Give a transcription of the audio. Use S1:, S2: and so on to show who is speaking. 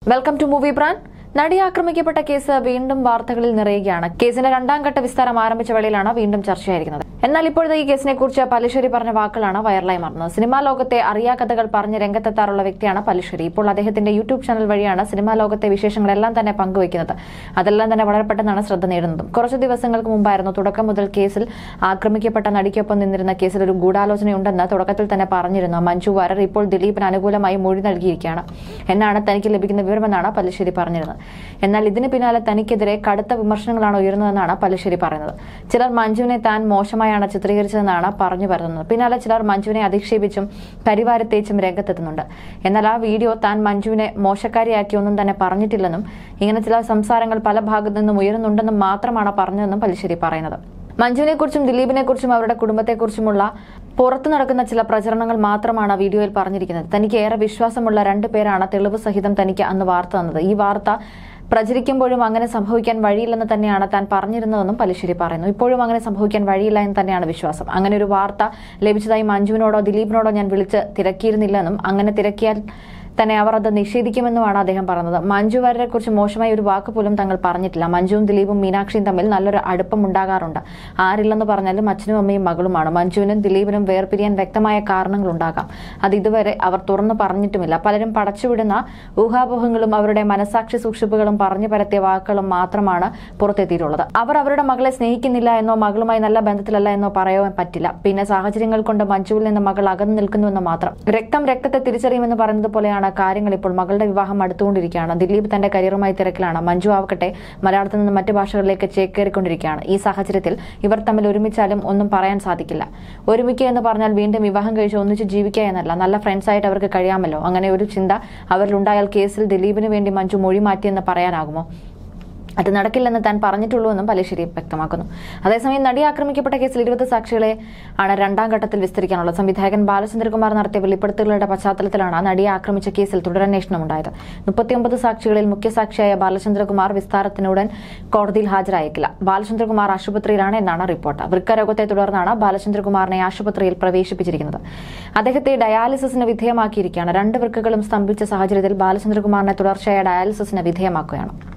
S1: welcome to movie brand നടി ആക്രമിക്കപ്പെട്ട case വീണ്ടും വാർത്തകളിൽ നിറയുകയാണ് കേസിന്റെ രണ്ടാം ഘട്ട വിസ്താരം ആരംഭിച്ച വേളയിലാണ് വീണ്ടും ചർച്ചയായിരിക്കുന്നത് എന്നാൽ ഇപ്പോഴത്തെ ഈ കേസിനെ കുറിച്ച് പല്ലിശ്ശേരി പറഞ്ഞ വാക്കുകളാണ് വൈറലായി മാറുന്നത് സിനിമാ ലോകത്തെ അറിയാ കഥകൾ പറഞ്ഞ് രംഗത്തെത്താറുള്ള വ്യക്തിയാണ് പല്ലിശ്ശേരി ഇപ്പോൾ അദ്ദേഹത്തിന്റെ യൂട്യൂബ് ചാനൽ വഴിയാണ് സിനിമാ ലോകത്തെ വിശേഷങ്ങളെല്ലാം തന്നെ പങ്കുവയ്ക്കുന്നത് അതെല്ലാം തന്നെ വളരെ പെട്ടെന്നാണ് ശ്രദ്ധ നേടുന്നതും കുറച്ച് ദിവസങ്ങൾക്ക് മുമ്പായിരുന്നു തുടക്കം മുതൽ കേസിൽ ആക്രമിക്കപ്പെട്ട നടിക്കൊപ്പം നിന്നിരുന്ന കേസിൽ ഒരു ഗൂഢാലോചനയുണ്ടെന്ന് തുടക്കത്തിൽ തന്നെ പറഞ്ഞിരുന്നു മഞ്ജു വാര്യർ ഇപ്പോൾ ദിലീപിന് അനുകൂലമായി മൊഴി നൽകിയിരിക്കുകയാണ് എന്നാണ് തനിക്ക് ലഭിക്കുന്ന വിവരമെന്നാണ് പല്ലിശ്ശേരി പറഞ്ഞിരുന്നത് എന്നാൽ ഇതിന് പിന്നാലെ തനിക്കെതിരെ കടുത്ത വിമർശനങ്ങളാണ് ഉയർന്നതെന്നാണ് പല്ലിശ്ശേരി പറയുന്നത് ചിലർ മഞ്ജുവിനെ താൻ മോശമായാണ് ചിത്രീകരിച്ചതെന്നാണ് പറഞ്ഞു വരുന്നത് പിന്നാലെ ചിലർ മഞ്ജുവിനെ അധിക്ഷേപിച്ചും കരിവാരത്തേച്ചും രംഗത്തെത്തുന്നുണ്ട് എന്നാൽ ആ വീഡിയോ താൻ മഞ്ജുവിനെ മോശക്കാരിയാക്കിയൊന്നും തന്നെ പറഞ്ഞിട്ടില്ലെന്നും ഇങ്ങനെ ചില സംസാരങ്ങൾ പല ഭാഗത്തു നിന്നും ഉയരുന്നുണ്ടെന്നും മാത്രമാണ് പറഞ്ഞതെന്നും പല്ലിശ്ശേരി പറയുന്നത് മഞ്ജുവിനെക്കുറിച്ചും ദിലീപിനെക്കുറിച്ചും അവരുടെ കുടുംബത്തെക്കുറിച്ചുമുള്ള പുറത്തു നടക്കുന്ന ചില പ്രചരണങ്ങൾ മാത്രമാണ് വീഡിയോയിൽ പറഞ്ഞിരിക്കുന്നത് തനിക്ക് ഏറെ വിശ്വാസമുള്ള രണ്ടു പേരാണ് തെളിവ് സഹിതം തനിക്ക് അന്ന് വാർത്ത തന്നത് ഈ വാർത്ത പ്രചരിക്കുമ്പോഴും അങ്ങനെ സംഭവിക്കാൻ വഴിയില്ലെന്ന് തന്നെയാണ് താൻ പറഞ്ഞിരുന്നതെന്നും പലിശ്ശേരി പറയുന്നു ഇപ്പോഴും അങ്ങനെ സംഭവിക്കാൻ വഴിയില്ല എന്ന് തന്നെയാണ് വിശ്വാസം അങ്ങനെ ഒരു വാർത്ത ലഭിച്ചതായി മഞ്ജുവിനോടോ ദിലീപിനോടോ ഞാൻ വിളിച്ച് തിരക്കിയിരുന്നില്ലെന്നും അങ്ങനെ തിരക്കിയാൽ തന്നെ അവർ അത് നിഷേധിക്കുമെന്നുമാണ് അദ്ദേഹം പറഞ്ഞത് മഞ്ജു വാര്യരെ കുറിച്ച് മോശമായ ഒരു വാക്ക് പോലും തങ്ങൾ പറഞ്ഞിട്ടില്ല മഞ്ജുവും ദിലീപും മീനാക്ഷിയും തമ്മിൽ നല്ലൊരു അടുപ്പം ഉണ്ടാകാറുണ്ട് ആരില്ലെന്ന് പറഞ്ഞാലും അച്ഛനും അമ്മയും മകളുമാണ് മഞ്ജുവിനും ദിലീപിനും വേർപിരിയാൻ വ്യക്തമായ കാരണങ്ങളുണ്ടാകാം അത് ഇതുവരെ അവർ തുറന്നു പറഞ്ഞിട്ടുമില്ല പലരും പടച്ചുവിടുന്ന ഊഹാപോഹങ്ങളും അവരുടെ മനസാക്ഷി സൂക്ഷിപ്പുകളും പറഞ്ഞു പരത്തിയ വാക്കുകളും മാത്രമാണ് പുറത്തെത്തിയിട്ടുള്ളത് അവർ അവരുടെ മകളെ സ്നേഹിക്കുന്നില്ല എന്നോ മകളുമായി നല്ല ബന്ധത്തിലല്ല എന്നോ പറയാൻ പറ്റില്ല പിന്നെ സാഹചര്യങ്ങൾ കൊണ്ട് മഞ്ജുവിൽ നിന്ന് മകൾ അകന്നു നിൽക്കുന്നുവെന്ന് മാത്രം രക്തം രക്തത്തെ തിരിച്ചറിയുമെന്ന് പറയുന്നത് പോലെയാണ് കാര്യങ്ങൾ ഇപ്പോൾ മകളുടെ വിവാഹം അടുത്തുകൊണ്ടിരിക്കുകയാണ് ദിലീപ് തന്റെ കരിയറുമായി തിരക്കിലാണ് മഞ്ജു ആവട്ടെ മലയാളത്തിൽ നിന്ന് മറ്റു ഭാഷകളിലേക്ക് ചേക്കേറിക്കൊണ്ടിരിക്കുകയാണ് ഈ സാഹചര്യത്തിൽ ഇവർ തമ്മിൽ ഒരുമിച്ചാലും ഒന്നും പറയാൻ സാധിക്കില്ല ഒരുമിക്കുക എന്ന് പറഞ്ഞാൽ വീണ്ടും വിവാഹം കഴിച്ച് ഒന്നിച്ച് ജീവിക്കുക എന്നല്ല നല്ല ഫ്രണ്ട്സ് ആയിട്ട് അവർക്ക് കഴിയാമല്ലോ അങ്ങനെ ഒരു ചിന്ത അവരിലുണ്ടായാൽ കേസിൽ ദിലീപിന് വേണ്ടി മഞ്ജു മൊഴി മാറ്റിയെന്ന് പറയാനാകുമോ അത് നടക്കില്ലെന്ന് താൻ പറഞ്ഞിട്ടുള്ളൂവെന്നും പലിശ്ശേരി വ്യക്തമാക്കുന്നു അതേസമയം നടി ആക്രമിക്കപ്പെട്ട കേസിൽ ഇരുപത് സാക്ഷികളെ ആണ് രണ്ടാം ഘട്ടത്തിൽ വിസ്തരിക്കാനുള്ളത് സംവിധായകൻ ബാലചന്ദ്രകുമാർ നടത്തിയ വെളിപ്പെടുത്തലുകളുടെ പശ്ചാത്തലത്തിലാണ് നടിയെ ആക്രമിച്ച കേസിൽ തുടരന്വേഷണം ഉണ്ടായത് മുപ്പത്തിയൊമ്പത് സാക്ഷികളിൽ മുഖ്യസാക്ഷിയായ ബാലചന്ദ്രകുമാർ വിസ്താരത്തിനുടൻ കോടതിയിൽ ഹാജരായേക്കില്ല ബാലചന്ദ്രകുമാർ ആശുപത്രിയിലാണ് എന്നാണ് റിപ്പോർട്ട് വൃക്കരോഗത്തെ തുടർന്നാണ് ബാലചന്ദ്രകുമാറിനെ ആശുപത്രിയിൽ പ്രവേശിപ്പിച്ചിരിക്കുന്നത് അദ്ദേഹത്തെ ഡയാലിസിസിന് വിധേയമാക്കിയിരിക്കുകയാണ് രണ്ട് വൃക്കകളും സ്തംഭിച്ച സാഹചര്യത്തിൽ ബാലചന്ദ്രകുമാറിനെ തുടർച്ചയായ ഡയാലിസിസിന് വിധേയമാക്കുകയാണ്